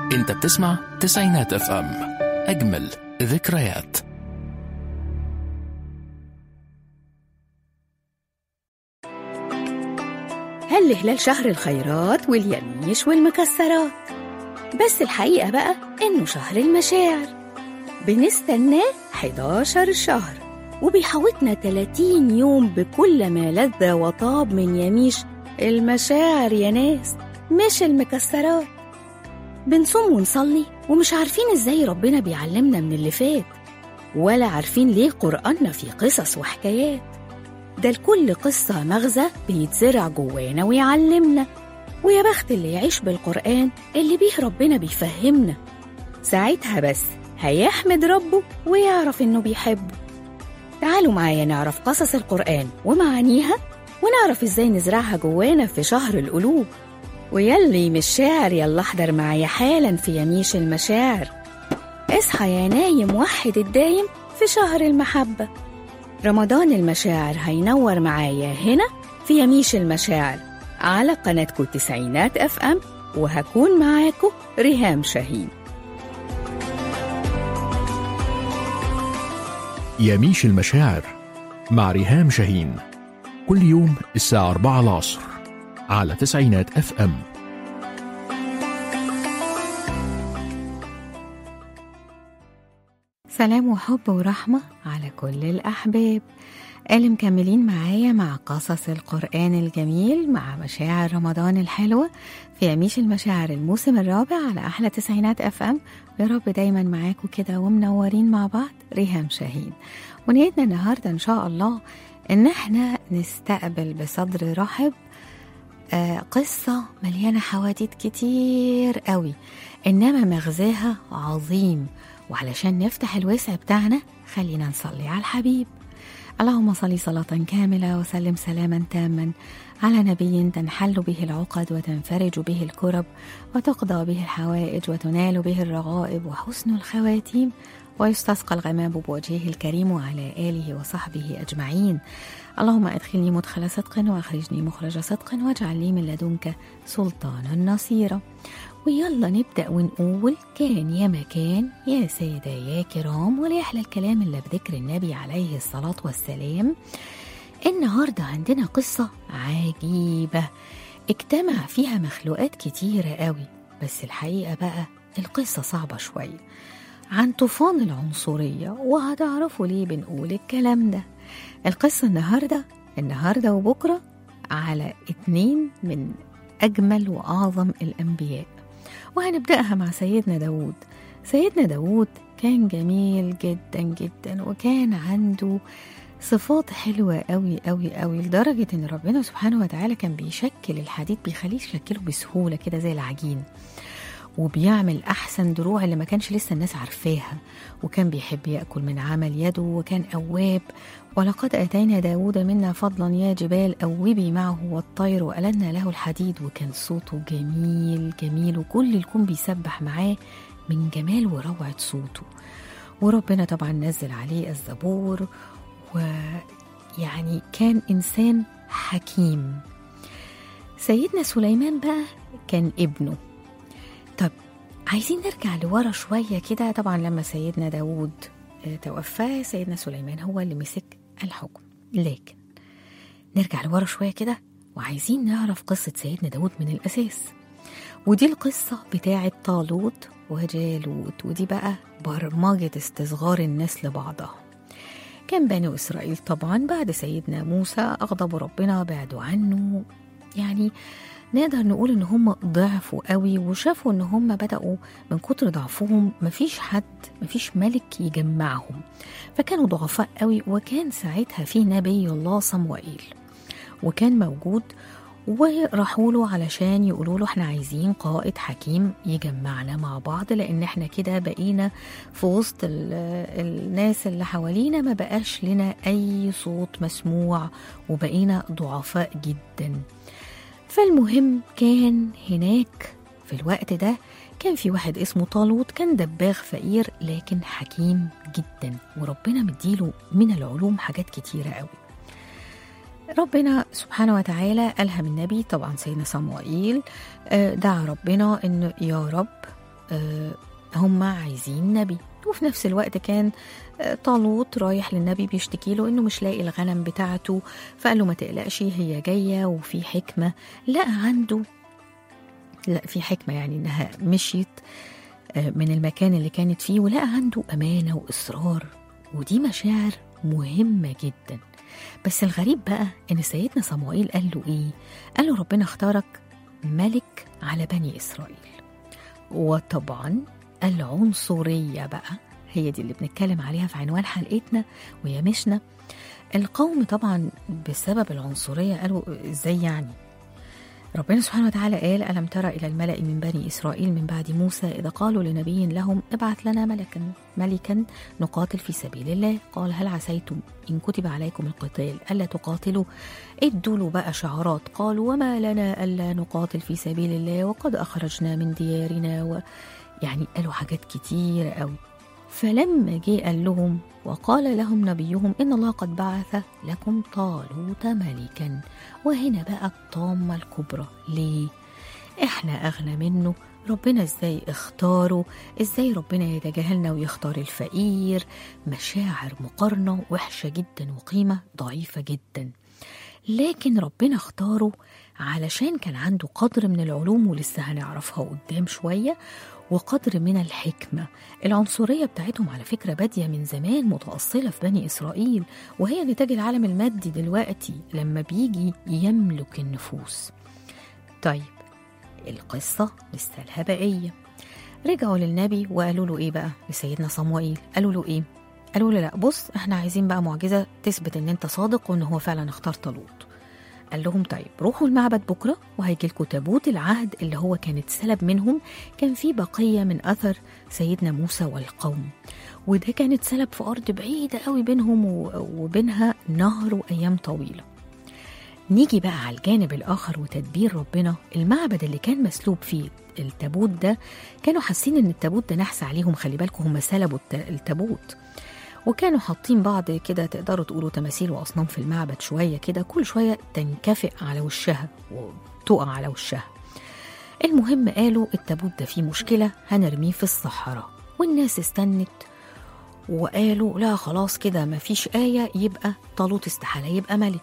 انت بتسمع تسعينات اف ام اجمل ذكريات هل هلال شهر الخيرات واليميش والمكسرات بس الحقيقة بقى إنه شهر المشاعر بنستناه 11 شهر وبيحوطنا 30 يوم بكل ما لذ وطاب من يميش المشاعر يا ناس مش المكسرات بنصوم ونصلي ومش عارفين ازاي ربنا بيعلمنا من اللي فات ولا عارفين ليه قرآننا فيه قصص وحكايات ده لكل قصة مغزى بيتزرع جوانا ويعلمنا ويا بخت اللي يعيش بالقرآن اللي بيه ربنا بيفهمنا ساعتها بس هيحمد ربه ويعرف إنه بيحبه تعالوا معايا نعرف قصص القرآن ومعانيها ونعرف إزاي نزرعها جوانا في شهر القلوب ويلي مش شاعر يلا احضر معايا حالا في يميش المشاعر اصحى يا نايم وحد الدايم في شهر المحبة رمضان المشاعر هينور معايا هنا في يميش المشاعر على قناتكم تسعينات اف ام وهكون معاكم ريهام شاهين يميش المشاعر مع ريهام شاهين كل يوم الساعة 4 العصر على تسعينات اف ام سلام وحب ورحمة على كل الأحباب اللي مكملين معايا مع قصص القرآن الجميل مع مشاعر رمضان الحلوة في يميش المشاعر الموسم الرابع على أحلى تسعينات أف أم يا رب دايما معاكم كده ومنورين مع بعض ريهام شاهين ونيتنا النهاردة إن شاء الله إن احنا نستقبل بصدر رحب آه قصة مليانة حواديت كتير قوي إنما مغزاها عظيم وعلشان نفتح الوسع بتاعنا خلينا نصلي على الحبيب اللهم صل صلاة كاملة وسلم سلاما تاما على نبي تنحل به العقد وتنفرج به الكرب وتقضى به الحوائج وتنال به الرغائب وحسن الخواتيم ويستسقى الغمام بوجهه الكريم وعلى آله وصحبه أجمعين اللهم أدخلني مدخل صدق وأخرجني مخرج صدق واجعل لي من لدنك سلطانا نصيرا ويلا نبدأ ونقول كان يا مكان يا سادة يا كرام وليحلى الكلام اللي بذكر النبي عليه الصلاة والسلام النهاردة عندنا قصة عجيبة اجتمع فيها مخلوقات كتيرة قوي بس الحقيقة بقى القصة صعبة شوية عن طوفان العنصرية وهتعرفوا ليه بنقول الكلام ده القصة النهاردة النهاردة وبكرة على اتنين من أجمل وأعظم الأنبياء وهنبدأها مع سيدنا داود سيدنا داود كان جميل جدا جدا وكان عنده صفات حلوة قوي قوي قوي لدرجة إن ربنا سبحانه وتعالى كان بيشكل الحديد بيخليه يشكله بسهولة كده زي العجين وبيعمل أحسن دروع اللي ما كانش لسه الناس عارفاها وكان بيحب يأكل من عمل يده وكان أواب ولقد آتينا داود منا فضلا يا جبال أوبي معه والطير وألنا له الحديد وكان صوته جميل جميل وكل الكون بيسبح معاه من جمال وروعة صوته وربنا طبعا نزل عليه الزبور ويعني كان إنسان حكيم سيدنا سليمان بقى كان ابنه طب عايزين نرجع لورا شوية كده طبعا لما سيدنا داود توفى سيدنا سليمان هو اللي مسك الحكم لكن نرجع لورا شوية كده وعايزين نعرف قصة سيدنا داود من الأساس ودي القصة بتاعة طالوت وجالوت ودي بقى برمجة استصغار الناس لبعضها كان بني إسرائيل طبعا بعد سيدنا موسى أغضبوا ربنا بعدوا عنه يعني نقدر نقول ان هم ضعفوا قوي وشافوا ان هم بدأوا من كتر ضعفهم مفيش حد مفيش ملك يجمعهم فكانوا ضعفاء قوي وكان ساعتها في نبي الله صموئيل وكان موجود وراحوا له علشان يقولوا له احنا عايزين قائد حكيم يجمعنا مع بعض لان احنا كده بقينا في وسط الناس اللي حوالينا ما بقاش لنا اي صوت مسموع وبقينا ضعفاء جدا فالمهم كان هناك في الوقت ده كان في واحد اسمه طالوت كان دباغ فقير لكن حكيم جدا وربنا مديله من العلوم حاجات كتيرة قوي ربنا سبحانه وتعالى ألهم النبي طبعا سيدنا صموئيل دعا ربنا إنه يا رب آه، هم عايزين نبي وفي نفس الوقت كان آه، طالوت رايح للنبي بيشتكي له انه مش لاقي الغنم بتاعته فقال له ما تقلقش هي جايه وفي حكمه لقى عنده لا في حكمه يعني انها مشيت آه، من المكان اللي كانت فيه ولقى عنده امانه واصرار ودي مشاعر مهمه جدا بس الغريب بقى ان سيدنا صموئيل قال له ايه قال له ربنا اختارك ملك على بني اسرائيل وطبعا العنصريه بقى هي دي اللي بنتكلم عليها في عنوان حلقتنا ويا مشنا القوم طبعا بسبب العنصريه قالوا ازاي يعني ربنا سبحانه وتعالى قال ألم تر إلى الملأ من بني إسرائيل من بعد موسى إذا قالوا لنبي لهم ابعث لنا ملكا ملكا نقاتل في سبيل الله قال هل عسيتم إن كتب عليكم القتال ألا تقاتلوا ادوا له بقى شعارات قالوا وما لنا ألا نقاتل في سبيل الله وقد أخرجنا من ديارنا و... يعني قالوا حاجات كتير قوي فلما جه قال لهم وقال لهم نبيهم إن الله قد بعث لكم طالوت ملكا وهنا بقى الطامة الكبرى ليه؟ إحنا أغنى منه ربنا إزاي اختاره إزاي ربنا يتجاهلنا ويختار الفقير مشاعر مقارنة وحشة جدا وقيمة ضعيفة جدا لكن ربنا اختاره علشان كان عنده قدر من العلوم ولسه هنعرفها قدام شوية وقدر من الحكمة العنصرية بتاعتهم على فكرة بادية من زمان متأصلة في بني إسرائيل وهي نتاج العالم المادي دلوقتي لما بيجي يملك النفوس طيب القصة لسه لها بقية رجعوا للنبي وقالوا له ايه بقى لسيدنا صموئيل قالوا له ايه قالوا له لا بص احنا عايزين بقى معجزة تثبت ان انت صادق وان هو فعلا اختار طالوت قال لهم طيب روحوا المعبد بكرة وهيجي لكم تابوت العهد اللي هو كان اتسلب منهم كان فيه بقية من أثر سيدنا موسى والقوم وده كان اتسلب في أرض بعيدة قوي بينهم و- وبينها نهر وأيام طويلة نيجي بقى على الجانب الآخر وتدبير ربنا المعبد اللي كان مسلوب فيه التابوت ده كانوا حاسين ان التابوت ده نحس عليهم خلي بالكم هم سلبوا الت- التابوت وكانوا حاطين بعض كده تقدروا تقولوا تماثيل واصنام في المعبد شويه كده كل شويه تنكفئ على وشها وتقع على وشها المهم قالوا التابوت ده فيه مشكله هنرميه في الصحراء والناس استنت وقالوا لا خلاص كده مفيش آية يبقى طالوت استحالة يبقى ملك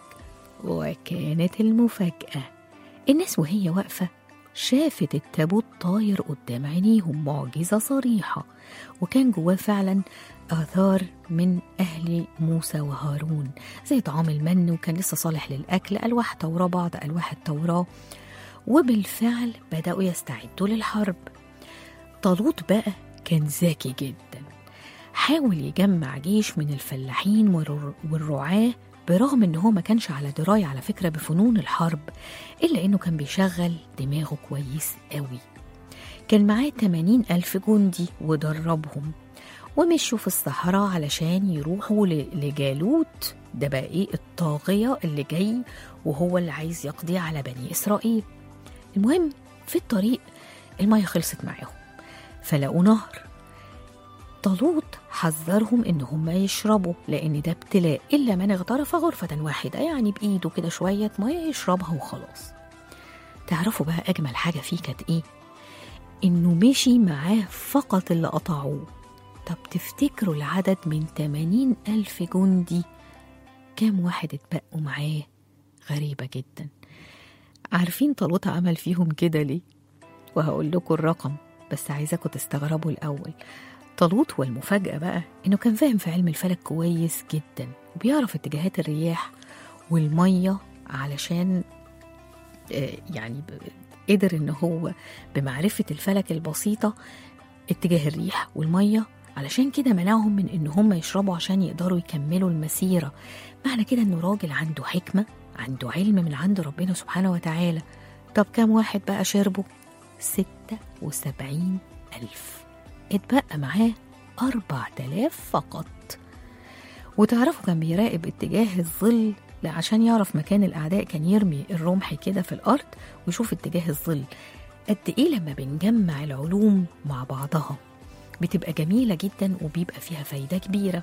وكانت المفاجأة الناس وهي واقفة شافت التابوت طاير قدام عينيهم معجزة صريحة وكان جواه فعلا آثار من أهل موسى وهارون زي طعام المن وكان لسه صالح للأكل ألواح توراة بعض ألواح التوراة وبالفعل بدأوا يستعدوا للحرب طالوت بقى كان ذكي جدا حاول يجمع جيش من الفلاحين والر- والرعاة برغم ان هو ما كانش على دراية على فكرة بفنون الحرب إلا إنه كان بيشغل دماغه كويس قوي كان معاه 80 ألف جندي ودربهم ومشوا في الصحراء علشان يروحوا ل- لجالوت ده بقى ايه الطاغية اللي جاي وهو اللي عايز يقضي على بني إسرائيل المهم في الطريق المية خلصت معاهم فلقوا نهر طالوت حذرهم ان هم يشربوا لان ده ابتلاء الا من اغترف غرفه واحده يعني بايده كده شويه ميه يشربها وخلاص تعرفوا بقى اجمل حاجه فيه كانت ايه انه مشي معاه فقط اللي قطعوه طب تفتكروا العدد من 80 ألف جندي كام واحد اتبقوا معاه غريبة جدا عارفين طالوت عمل فيهم كده ليه وهقول لكم الرقم بس عايزاكم تستغربوا الأول طالوت والمفاجأة بقى إنه كان فاهم في علم الفلك كويس جدا وبيعرف اتجاهات الرياح والمية علشان آه، يعني ب- قدر إن هو بمعرفة الفلك البسيطة اتجاه الريح والمية علشان كده منعهم من إن هم يشربوا عشان يقدروا يكملوا المسيرة معنى كده إنه راجل عنده حكمة عنده علم من عند ربنا سبحانه وتعالى طب كام واحد بقى شربوا؟ ستة وسبعين ألف اتبقى معاه أربع تلاف فقط وتعرفوا كان بيراقب اتجاه الظل لا عشان يعرف مكان الأعداء كان يرمي الرمح كده في الأرض ويشوف اتجاه الظل قد إيه لما بنجمع العلوم مع بعضها بتبقى جميلة جدا وبيبقى فيها فايدة كبيرة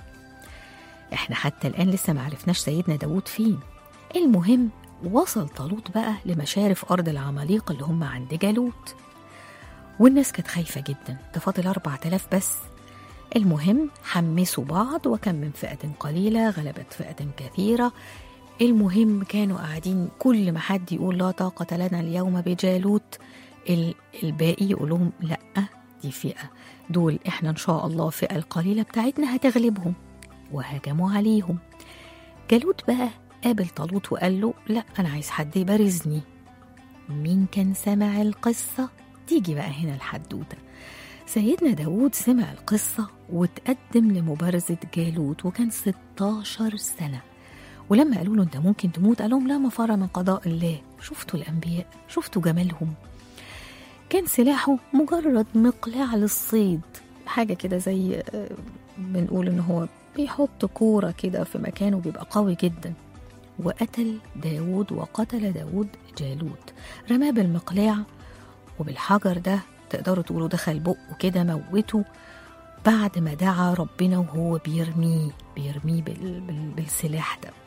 احنا حتى الآن لسه معرفناش سيدنا داود فين المهم وصل طالوت بقى لمشارف أرض العماليق اللي هم عند جالوت والناس كانت خايفة جدا ده فاضل أربعة آلاف بس المهم حمسوا بعض وكم من فئة قليلة غلبت فئة كثيرة المهم كانوا قاعدين كل ما حد يقول لا طاقة لنا اليوم بجالوت ال- الباقي يقول لهم لا دي فئة دول احنا ان شاء الله الفئة القليلة بتاعتنا هتغلبهم وهجموا عليهم جالوت بقى قابل طالوت وقال له لا انا عايز حد يبارزني مين كان سمع القصة تيجي بقى هنا الحدوتة سيدنا داود سمع القصة وتقدم لمبارزة جالوت وكان 16 سنة ولما قالوا له انت ممكن تموت قال لهم لا مفر من قضاء الله شفتوا الانبياء شفتوا جمالهم كان سلاحه مجرد مقلاع للصيد حاجه كده زي آه، بنقول ان هو بيحط كوره كده في مكانه بيبقى قوي جدا وقتل داود وقتل داود جالوت رماه بالمقلاع وبالحجر ده تقدروا تقولوا دخل بقه كده موته بعد ما دعا ربنا وهو بيرميه بيرميه بال... بال... بالسلاح ده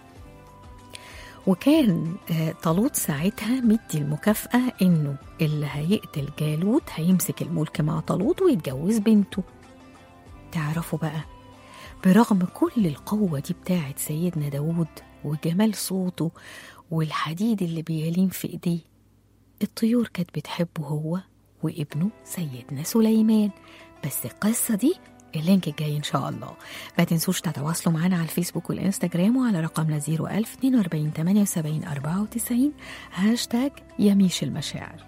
وكان آه، طالوت ساعتها مدي المكافأة إنه اللي هيقتل جالوت هيمسك الملك مع طالوت ويتجوز بنته تعرفوا بقى برغم كل القوة دي بتاعت سيدنا داود وجمال صوته والحديد اللي بيلين في ايديه الطيور كانت بتحبه هو وابنه سيدنا سليمان بس القصة دي اللينك الجاي إن شاء الله ما تنسوش تتواصلوا معنا على الفيسبوك والإنستجرام وعلى رقمنا 01000 42 78 94 هاشتاج يميش المشاعر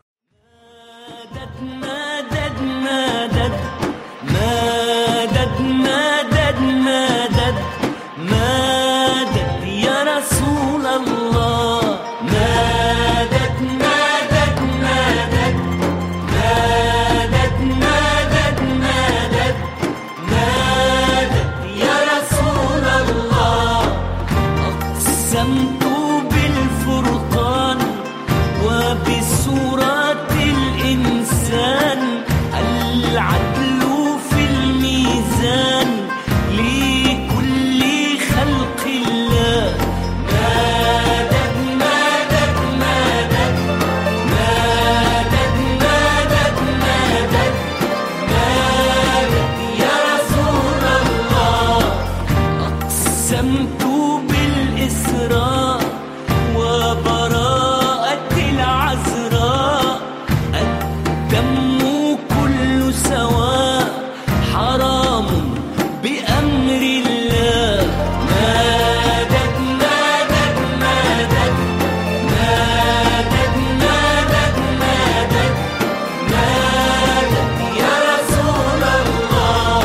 مدد مدد مدد مدد مدد مدد يا رسول الله مدد مدد مدد مدد مدد مدد مدد يا رسول الله أقسمت بالفرقان وبسورة الإنسان العدل في الميزان لكل خلق الله مدد مدد مدد مدد مدد مدد مدد يا رسول الله أقسمت بالإسراء وبراءة العذراء الدم كل سواء حرام بأمر الله مدد مدد مدد مدد مدد مدد مدد يا رسول الله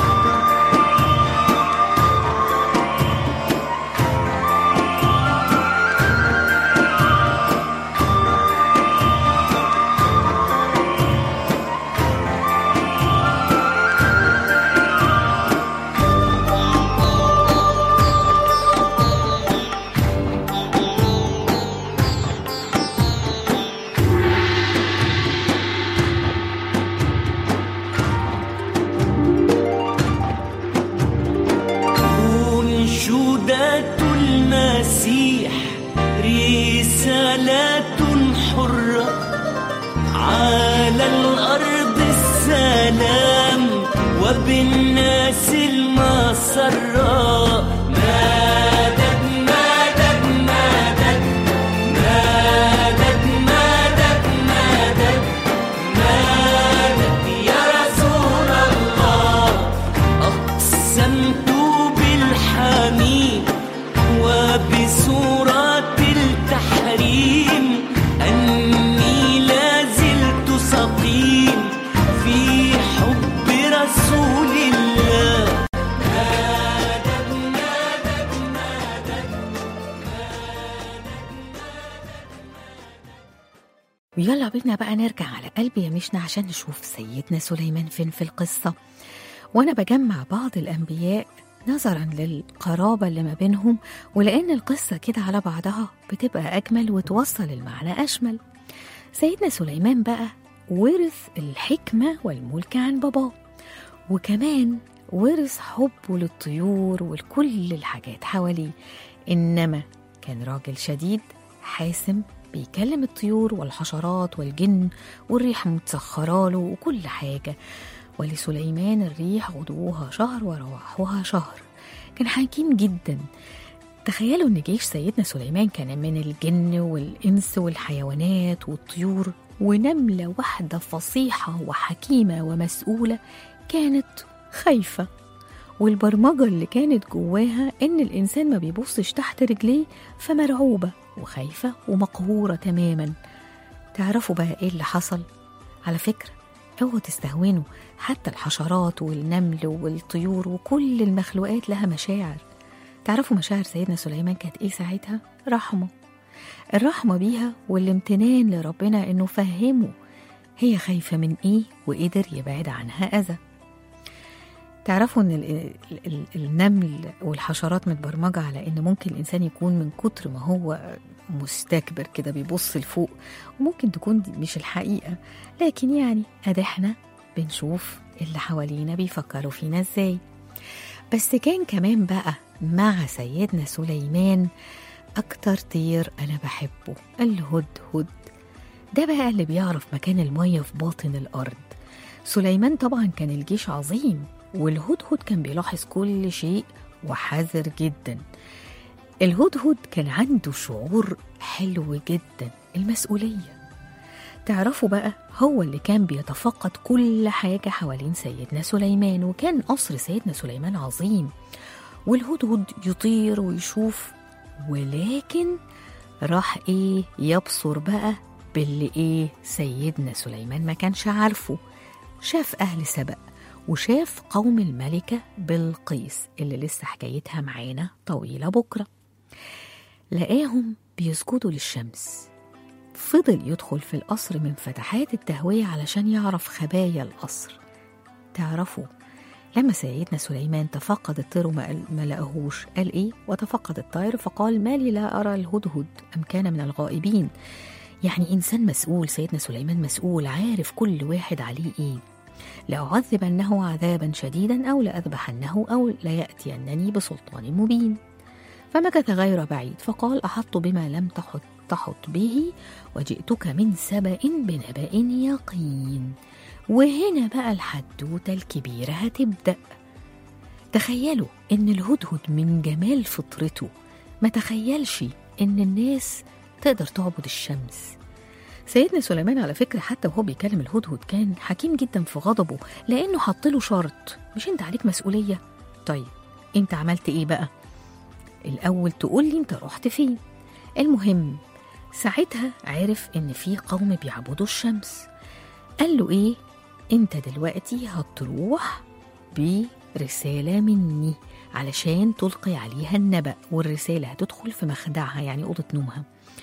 أنشودة المسيح رسالة حرة على الأرض السلام وبالناس المسرة مدد مدد مدد مدد مدد مدد مدد يا رسول الله أقسمت بالحميد وبسورة التحريم أني لا زلت سقيم في حب رسول الله مدد مدد مدد ويلا بينا بقى نرجع على قلب يميشنا عشان نشوف سيدنا سليمان فين في القصة وأنا بجمع بعض الأنبياء نظرا للقرابة اللي ما بينهم ولأن القصة كده على بعضها بتبقى أجمل وتوصل المعنى أشمل سيدنا سليمان بقى ورث الحكمة والملك عن باباه وكمان ورث حبه للطيور ولكل الحاجات حواليه إنما كان راجل شديد حاسم بيكلم الطيور والحشرات والجن والريح متسخرة له وكل حاجة ولسليمان الريح غدوها شهر ورواحها شهر كان حكيم جدا تخيلوا ان جيش سيدنا سليمان كان من الجن والانس والحيوانات والطيور ونمله واحده فصيحه وحكيمه ومسؤوله كانت خايفه والبرمجه اللي كانت جواها ان الانسان ما بيبصش تحت رجليه فمرعوبه وخايفه ومقهوره تماما تعرفوا بقى ايه اللي حصل على فكره اوعوا تستهونوا حتى الحشرات والنمل والطيور وكل المخلوقات لها مشاعر تعرفوا مشاعر سيدنا سليمان كانت ايه ساعتها رحمه الرحمه بيها والامتنان لربنا انه فهمه هي خايفه من ايه وقدر يبعد عنها اذى تعرفوا ان ال- ال- ال- النمل والحشرات متبرمجه على ان ممكن الانسان يكون من كتر ما هو مستكبر كده بيبص لفوق وممكن تكون دي مش الحقيقه لكن يعني ادي احنا بنشوف اللي حوالينا بيفكروا فينا ازاي بس كان كمان بقى مع سيدنا سليمان أكتر طير أنا بحبه الهدهد ده بقى اللي بيعرف مكان المية في باطن الأرض سليمان طبعا كان الجيش عظيم والهدهد كان بيلاحظ كل شيء وحذر جدا الهدهد كان عنده شعور حلو جدا المسؤولية تعرفوا بقى هو اللي كان بيتفقد كل حاجة حوالين سيدنا سليمان وكان قصر سيدنا سليمان عظيم والهدهد يطير ويشوف ولكن راح ايه يبصر بقى باللي ايه سيدنا سليمان ما كانش عارفه شاف اهل سبأ وشاف قوم الملكة بلقيس اللي لسه حكايتها معانا طويلة بكرة لقاهم بيسجدوا للشمس فضل يدخل في القصر من فتحات التهوية علشان يعرف خبايا القصر تعرفوا لما سيدنا سليمان تفقد الطير وما قال- ما لقاهوش قال ايه وتفقد الطير فقال ما لي لا ارى الهدهد ام كان من الغائبين يعني انسان مسؤول سيدنا سليمان مسؤول عارف كل واحد عليه ايه لأعذبنه عذابا شديدا أو لأذبحنه أو ليأتينني بسلطان مبين فمكث غير بعيد فقال أحط بما لم تحط تحط به وجئتك من سبأ بنبأ يقين وهنا بقى الحدوتة الكبيرة هتبدأ تخيلوا إن الهدهد من جمال فطرته ما تخيلش إن الناس تقدر تعبد الشمس سيدنا سليمان على فكرة حتى وهو بيكلم الهدهد كان حكيم جدا في غضبه لأنه حط له شرط مش أنت عليك مسؤولية طيب أنت عملت إيه بقى الأول تقول لي أنت رحت فين المهم ساعتها عرف إن في قوم بيعبدوا الشمس قال له إيه أنت دلوقتي هتروح برسالة مني علشان تلقي عليها النبأ والرسالة هتدخل في مخدعها يعني أوضة نومها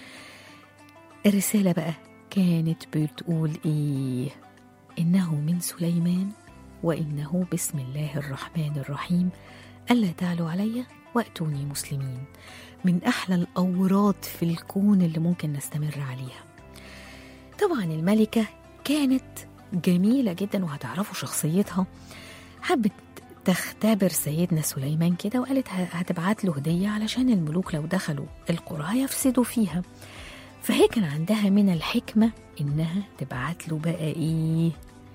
الرسالة بقى كانت بتقول إيه إنه من سليمان وإنه بسم الله الرحمن الرحيم ألا تعلوا علي وأتوني مسلمين من أحلى الأوراد في الكون اللي ممكن نستمر عليها طبعا الملكة كانت جميلة جدا وهتعرفوا شخصيتها حبت تختبر سيدنا سليمان كده وقالت ه- هتبعت له هدية علشان الملوك لو دخلوا القرى هيفسدوا فيها فهي كان عندها من الحكمة إنها تبعت له بقى إيه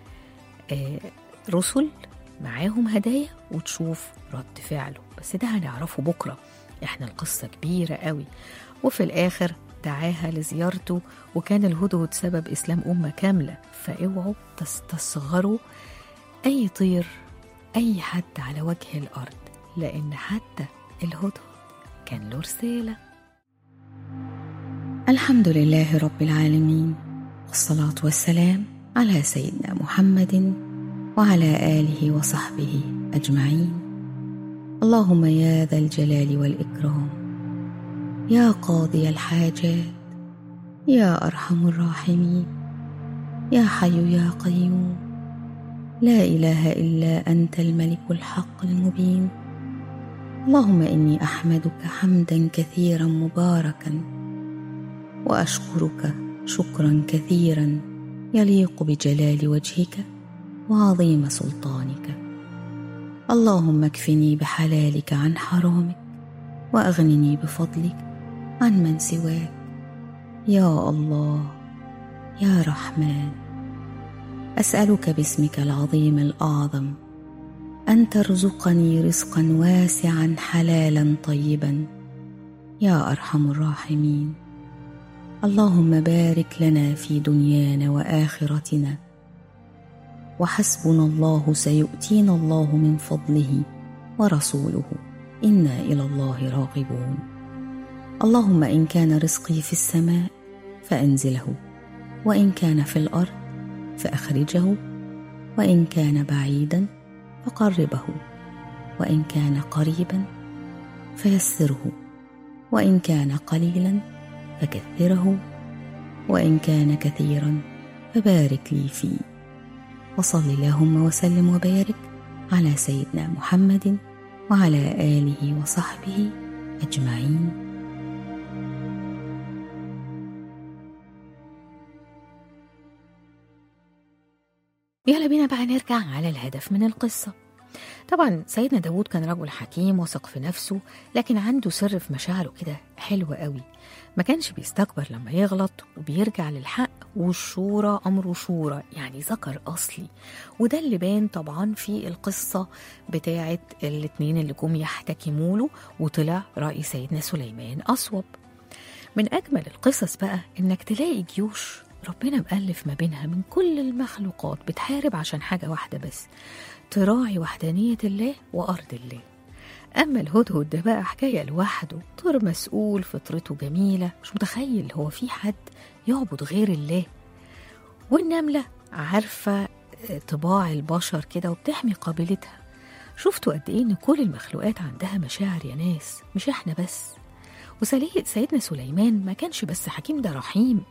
آه رسل معاهم هدايا وتشوف رد فعله بس ده هنعرفه بكرة إحنا القصة كبيرة قوي وفي الآخر دعاها لزيارته وكان الهدهد سبب إسلام أمة كاملة فاوعوا تستصغروا أي طير أي حد على وجه الأرض لأن حتى الهدهد كان له رسالة الحمد لله رب العالمين والصلاة والسلام على سيدنا محمد وعلى آله وصحبه أجمعين اللهم يا ذا الجلال والإكرام يا قاضي الحاجات يا أرحم الراحمين يا حي يا قيوم لا إله إلا أنت الملك الحق المبين اللهم إني أحمدك حمدا كثيرا مباركا واشكرك شكرا كثيرا يليق بجلال وجهك وعظيم سلطانك اللهم اكفني بحلالك عن حرامك واغنني بفضلك عن من سواك يا الله يا رحمن اسالك باسمك العظيم الاعظم ان ترزقني رزقا واسعا حلالا طيبا يا ارحم الراحمين اللهم بارك لنا في دنيانا واخرتنا وحسبنا الله سيؤتينا الله من فضله ورسوله انا الى الله راغبون اللهم ان كان رزقي في السماء فانزله وان كان في الارض فاخرجه وان كان بعيدا فقربه وان كان قريبا فيسره وان كان قليلا فكثره وان كان كثيرا فبارك لي فيه وصل اللهم وسلم وبارك على سيدنا محمد وعلى اله وصحبه اجمعين يلا بينا بقى نرجع على الهدف من القصة طبعا سيدنا داود كان رجل حكيم واثق في نفسه لكن عنده سر في مشاعره كده حلو قوي ما كانش بيستكبر لما يغلط وبيرجع للحق والشورى أمره شورى يعني ذكر أصلي وده اللي بان طبعا في القصة بتاعة الاتنين اللي جم يحتكموا له وطلع رأي سيدنا سليمان أصوب من أجمل القصص بقى إنك تلاقي جيوش ربنا مألف ما بينها من كل المخلوقات بتحارب عشان حاجة واحدة بس تراعي وحدانية الله وأرض الله أما الهدهد ده بقى حكاية لوحده طير مسؤول فطرته جميلة مش متخيل هو في حد يعبد غير الله والنملة عارفة طباع البشر كده وبتحمي قبيلتها شفتوا قد ايه ان كل المخلوقات عندها مشاعر يا ناس مش احنا بس وسلية سيدنا سليمان ما كانش بس حكيم ده رحيم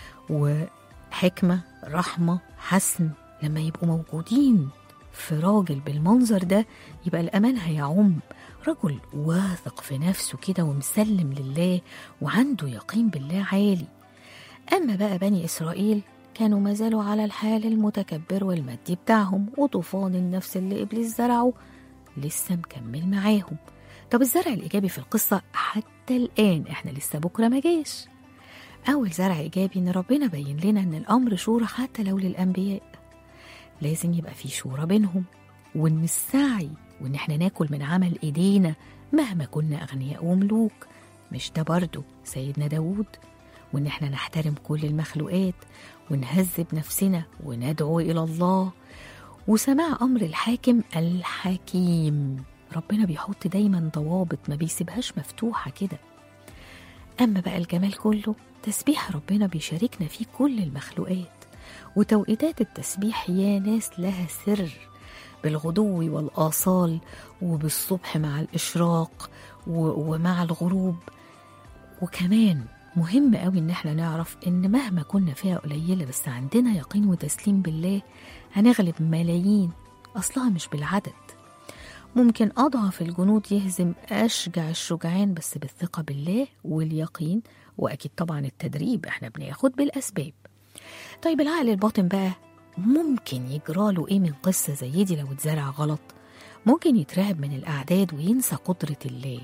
وحكمة رحمة حسم لما يبقوا موجودين في راجل بالمنظر ده يبقى الأمان هيعم رجل واثق في نفسه كده ومسلم لله وعنده يقين بالله عالي أما بقى بني إسرائيل كانوا ما زالوا على الحال المتكبر والمادي بتاعهم وطوفان النفس اللي إبليس زرعه لسه مكمل معاهم طب الزرع الإيجابي في القصة حتى الآن إحنا لسه بكرة ما جاش أول زرع إيجابي إن ربنا بين لنا إن الأمر شورى حتى لو للأنبياء لازم يبقى في شورى بينهم وإن السعي وإن إحنا ناكل من عمل إيدينا مهما كنا أغنياء وملوك مش ده برضه سيدنا داود وإن إحنا نحترم كل المخلوقات ونهذب نفسنا وندعو إلى الله وسماع أمر الحاكم الحكيم ربنا بيحط دايما ضوابط ما بيسيبهاش مفتوحة كده أما بقى الجمال كله تسبيح ربنا بيشاركنا فيه كل المخلوقات وتوقيتات التسبيح يا ناس لها سر بالغدو والآصال وبالصبح مع الإشراق و- ومع الغروب وكمان مهم قوي ان احنا نعرف ان مهما كنا فيها قليله بس عندنا يقين وتسليم بالله هنغلب ملايين اصلها مش بالعدد ممكن اضعف الجنود يهزم اشجع الشجعان بس بالثقه بالله واليقين واكيد طبعا التدريب احنا بناخد بالاسباب طيب العقل الباطن بقى ممكن يجراله ايه من قصه زي دي لو اتزرع غلط ممكن يترعب من الاعداد وينسى قدره الله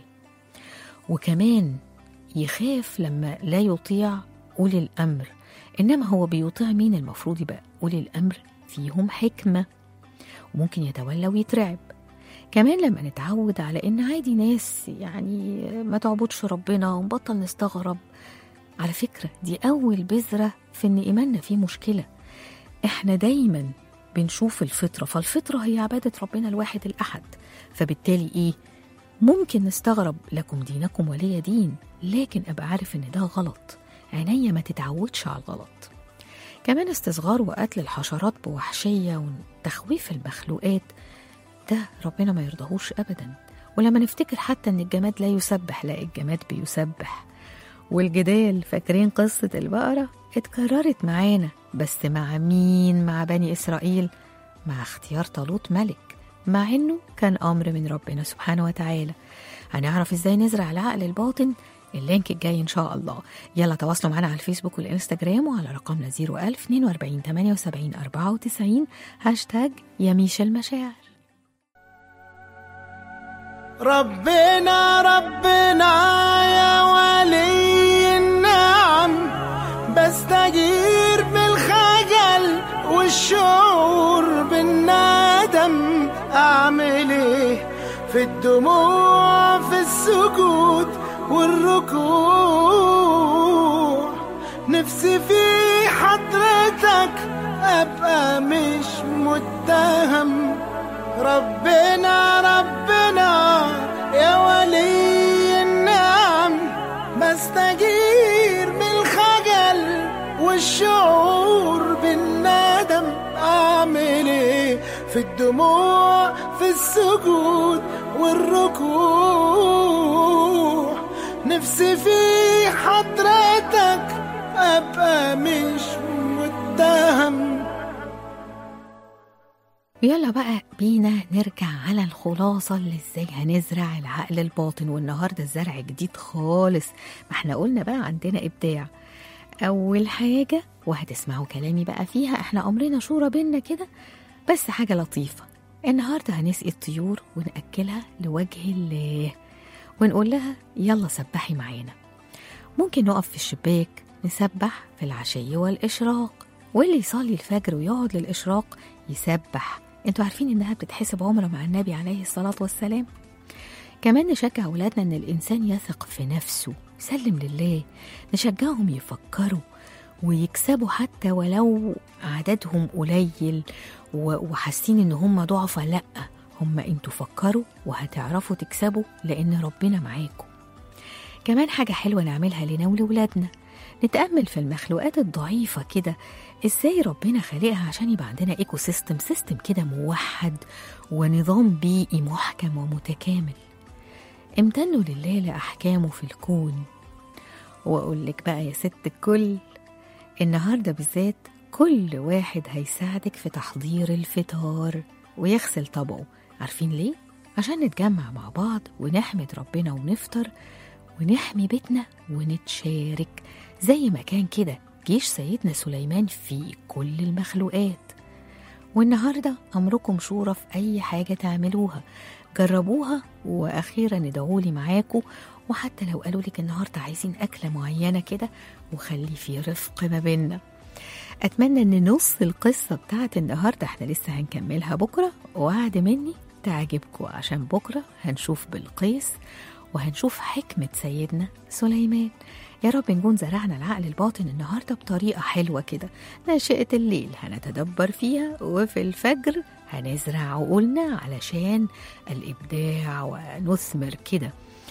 وكمان يخاف لما لا يطيع أولي الأمر إنما هو بيطيع مين المفروض يبقى أولي الأمر فيهم حكمة وممكن يتولى ويترعب كمان لما نتعود على إن عادي ناس يعني ما تعبدش ربنا ونبطل نستغرب على فكرة دي أول بذرة في إن إيماننا فيه مشكلة إحنا دايما بنشوف الفطرة فالفطرة هي عبادة ربنا الواحد الأحد فبالتالي إيه ممكن نستغرب لكم دينكم ولي دين لكن أبقى عارف إن ده غلط عينيا ما تتعودش على الغلط كمان استصغار وقتل الحشرات بوحشية وتخويف المخلوقات ده ربنا ما يرضاهوش أبدا ولما نفتكر حتى إن الجماد لا يسبح لا الجماد بيسبح والجدال فاكرين قصة البقرة اتكررت معانا بس مع مين مع بني إسرائيل مع اختيار طالوت ملك مع إنه كان أمر من ربنا سبحانه وتعالى هنعرف إزاي نزرع العقل الباطن اللينك الجاي إن شاء الله يلا تواصلوا معنا على الفيسبوك والإنستجرام وعلى رقمنا 01000 42 78 94 هاشتاج يميش المشاعر ربنا ربنا يا ولي النعم والشعور بالندم أعمل إيه في الدموع في السجود والركوع نفسي في حضرتك أبقى مش متهم ربنا ربنا يا ولي النعم بستجير من الخجل والشعور بالندم أعمل إيه في الدموع في السجود والركوع نفسي في حضرتك أبقى مش متهم يلا بقى بينا نرجع على الخلاصة اللي ازاي هنزرع العقل الباطن والنهاردة الزرع جديد خالص ما احنا قلنا بقى عندنا إبداع أول حاجة وهتسمعوا كلامي بقى فيها احنا أمرنا شورى بينا كده بس حاجة لطيفة النهاردة هنسقي الطيور ونأكلها لوجه الله ونقول لها يلا سبحي معانا ممكن نقف في الشباك نسبح في العشي والإشراق واللي يصلي الفجر ويقعد للإشراق يسبح انتوا عارفين انها بتتحسب عمره مع النبي عليه الصلاة والسلام كمان نشجع أولادنا إن الإنسان يثق في نفسه يسلم لله نشجعهم يفكروا ويكسبوا حتى ولو عددهم قليل و- وحاسين إن هم ضعفة لأ هم انتوا فكروا وهتعرفوا تكسبوا لأن ربنا معاكم كمان حاجة حلوة نعملها لنا ولولادنا نتأمل في المخلوقات الضعيفة كده ازاي ربنا خالقها عشان يبقى عندنا ايكو سيستم سيستم كده موحد ونظام بيئي محكم ومتكامل امتنوا لله لأحكامه في الكون وأقول لك بقى يا ست الكل النهاردة بالذات كل واحد هيساعدك في تحضير الفطار ويغسل طبقه عارفين ليه؟ عشان نتجمع مع بعض ونحمد ربنا ونفطر ونحمي بيتنا ونتشارك زي ما كان كده جيش سيدنا سليمان في كل المخلوقات والنهارده امركم شورى في اي حاجه تعملوها جربوها واخيرا ادعوا لي معاكم وحتى لو قالوا لك النهارده عايزين اكله معينه كده وخلي في رفق ما بينا اتمنى ان نص القصه بتاعت النهارده احنا لسه هنكملها بكره وعد مني تعجبكم عشان بكره هنشوف بالقيس وهنشوف حكمه سيدنا سليمان يا رب نكون زرعنا العقل الباطن النهارده بطريقه حلوه كده ناشئه الليل هنتدبر فيها وفي الفجر هنزرع عقولنا علشان الابداع ونثمر كده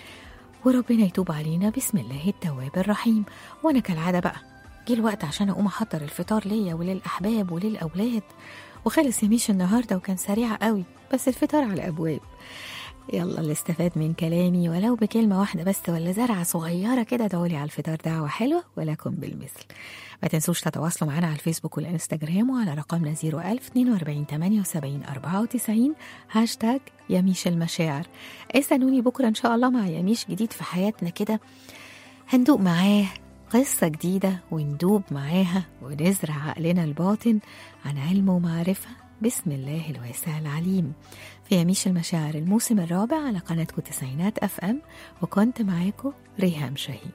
وربنا يتوب علينا بسم الله التواب الرحيم وانا كالعاده بقى جه الوقت عشان اقوم احضر الفطار ليا وللاحباب وللاولاد وخلص يميش النهارده وكان سريع قوي بس الفطار على ابواب يلا اللي استفاد من كلامي ولو بكلمة واحدة بس ولا زرعة صغيرة كده دعولي على الفطار دعوة حلوة ولكم بالمثل ما تنسوش تتواصلوا معنا على الفيسبوك والانستجرام وعلى رقمنا 01000 42 78 94 هاشتاج يميش المشاعر استنوني بكرة إن شاء الله مع يميش جديد في حياتنا كده هندوق معاه قصة جديدة وندوب معاها ونزرع عقلنا الباطن عن علم ومعرفة بسم الله الواسع العليم في يميش المشاعر الموسم الرابع على قناتكم تسعينات اف ام وكنت معاكم ريهام شاهين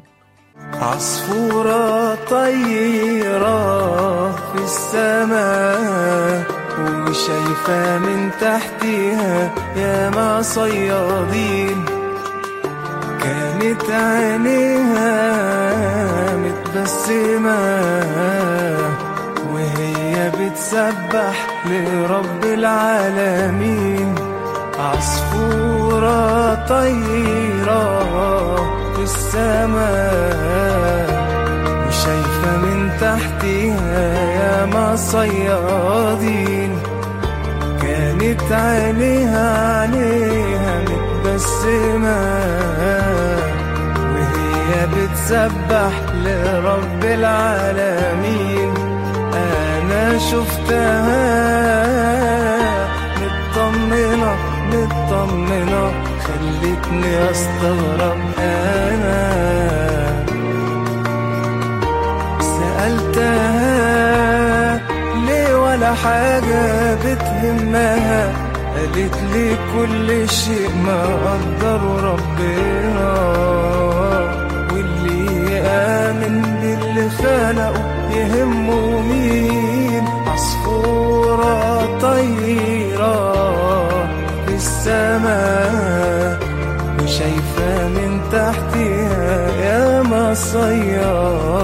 عصفورة طيرة في السماء وشايفة من تحتها يا ما صيادين كانت عينيها متبسمة وهي بتسبح لرب العالمين عصفورة طيرة في السماء وشايفة من تحتها يا ما صيادين كانت عينيها عينيها متبسمة وهي بتسبح لرب العالمين أنا شفتها مطمنة مطمنة خلتني أستغرب أنا سألتها ليه ولا حاجة بتهمها قالت لي كل شيء ما قدر ربنا واللي يآمن باللي خلقه يهمه مين عصفور طايرة في السماء وشايفة من تحتها يا مصياد